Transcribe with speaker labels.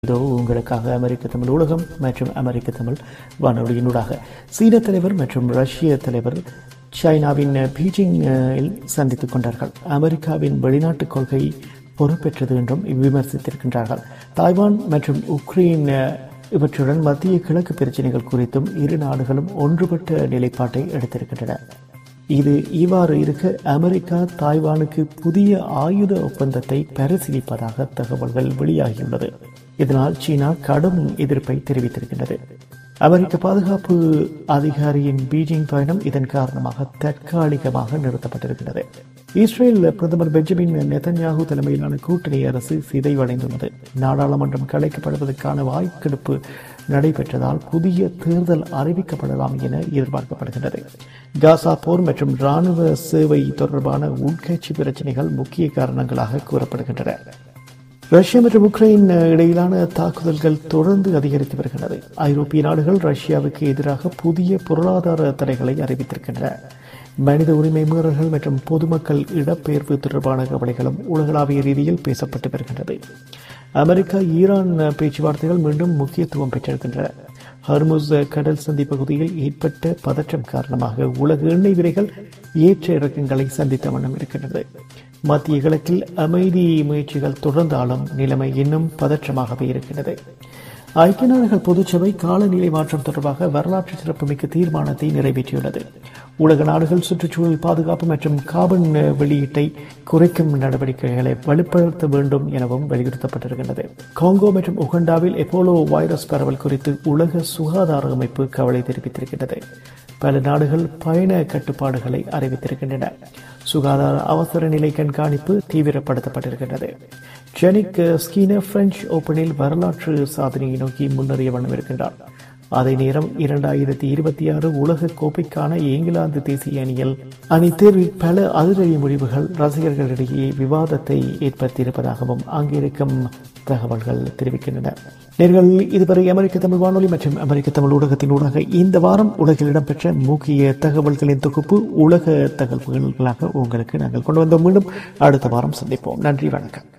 Speaker 1: இதோ உங்களுக்காக அமெரிக்க தமிழ் ஊடகம் மற்றும் அமெரிக்க தமிழ் வானொலியினூடாக சீன தலைவர் மற்றும் ரஷ்ய தலைவர் சைனாவின் பீஜிங்கில் சந்தித்துக் கொண்டார்கள் அமெரிக்காவின் வெளிநாட்டு கொள்கை பொறுப்பேற்றது என்றும் விமர்சித்திருக்கின்றார்கள் தாய்வான் மற்றும் உக்ரைன் இவற்றுடன் மத்திய கிழக்கு பிரச்சனைகள் குறித்தும் இரு நாடுகளும் ஒன்றுபட்ட நிலைப்பாட்டை எடுத்திருக்கின்றன இது இவ்வாறு இருக்க அமெரிக்கா தாய்வானுக்கு புதிய ஆயுத ஒப்பந்தத்தை பரிசீலிப்பதாக தகவல்கள் வெளியாகியுள்ளது இதனால் சீனா கடும் எதிர்ப்பை தெரிவித்திருக்கின்றது அமெரிக்க பாதுகாப்பு அதிகாரியின் பீஜிங் பயணம் இதன் காரணமாக தற்காலிகமாக நிறுத்தப்பட்டிருக்கிறது இஸ்ரேல் பிரதமர் பெஞ்சமின் நெதன்யாகு தலைமையிலான கூட்டணி அரசு சிதைவடைந்துள்ளது நாடாளுமன்றம் கலைக்கப்படுவதற்கான வாய்க்கெடுப்பு நடைபெற்றதால் புதிய தேர்தல் அறிவிக்கப்படலாம் என எதிர்பார்க்கப்படுகின்றது காசா போர் மற்றும் ராணுவ சேவை தொடர்பான உள்கட்சி பிரச்சனைகள் முக்கிய காரணங்களாக கூறப்படுகின்றன ரஷ்யா மற்றும் உக்ரைன் இடையிலான தாக்குதல்கள் தொடர்ந்து அதிகரித்து வருகிறது ஐரோப்பிய நாடுகள் ரஷ்யாவுக்கு எதிராக புதிய பொருளாதார தடைகளை அறிவித்திருக்கின்றன மனித உரிமை மீறல்கள் மற்றும் பொதுமக்கள் இடப்பெயர்வு தொடர்பான கவலைகளும் உலகளாவிய ரீதியில் பேசப்பட்டு வருகின்றது அமெரிக்கா ஈரான் பேச்சுவார்த்தைகள் மீண்டும் முக்கியத்துவம் பெற்றிருக்கின்றன ஹர்முஸ் கடல் சந்தி பகுதியில் ஏற்பட்ட பதற்றம் காரணமாக உலக எண்ணெய் விலைகள் ஏற்ற இறக்கங்களை சந்தித்த வண்ணம் இருக்கின்றது மத்திய கிழக்கில் அமைதி முயற்சிகள் தொடர்ந்தாலும் நிலைமை இன்னும் பதற்றமாகவே இருக்கின்றது ஐக்கிய நாடுகள் பொதுச்சபை காலநிலை மாற்றம் தொடர்பாக வரலாற்று சிறப்புமிக்க தீர்மானத்தை நிறைவேற்றியுள்ளது உலக நாடுகள் சுற்றுச்சூழல் பாதுகாப்பு மற்றும் கார்பன் வெளியீட்டை குறைக்கும் நடவடிக்கைகளை வலுப்படுத்த வேண்டும் எனவும் வலியுறுத்தப்பட்டிருக்கின்றது காங்கோ மற்றும் உகண்டாவில் எப்போலோ வைரஸ் பரவல் குறித்து உலக சுகாதார அமைப்பு கவலை தெரிவித்திருக்கின்றது பல நாடுகள் பயண கட்டுப்பாடுகளை அறிவித்திருக்கின்றன சுகாதார அவசர நிலை கண்காணிப்பு தீவிரப்படுத்தப்பட்டிருக்கின்றது ஜெனிக் ஸ்கீனர் பிரெஞ்சு ஓபனில் வரலாற்று சாதனையை நோக்கி முன்னேறிய வண்ணம் இருக்கின்றார் அதே நேரம் இரண்டாயிரத்தி இருபத்தி ஆறு உலக கோப்பைக்கான இங்கிலாந்து தேசிய அணியில் அணி தேர்வில் பல அதிரடி முடிவுகள் ரசிகர்களிடையே விவாதத்தை ஏற்படுத்தியிருப்பதாகவும் அங்கிருக்கும் தகவல்கள் தெரிவிக்கின்றன நேர்கள் இதுவரை அமெரிக்க தமிழ் வானொலி மற்றும் அமெரிக்க தமிழ் ஊடகத்தின் ஊடாக இந்த வாரம் உலகில் இடம்பெற்ற முக்கிய தகவல்களின் தொகுப்பு உலக தகவல்களாக உங்களுக்கு நாங்கள் கொண்டு வந்தோம் மீண்டும் அடுத்த வாரம் சந்திப்போம் நன்றி வணக்கம்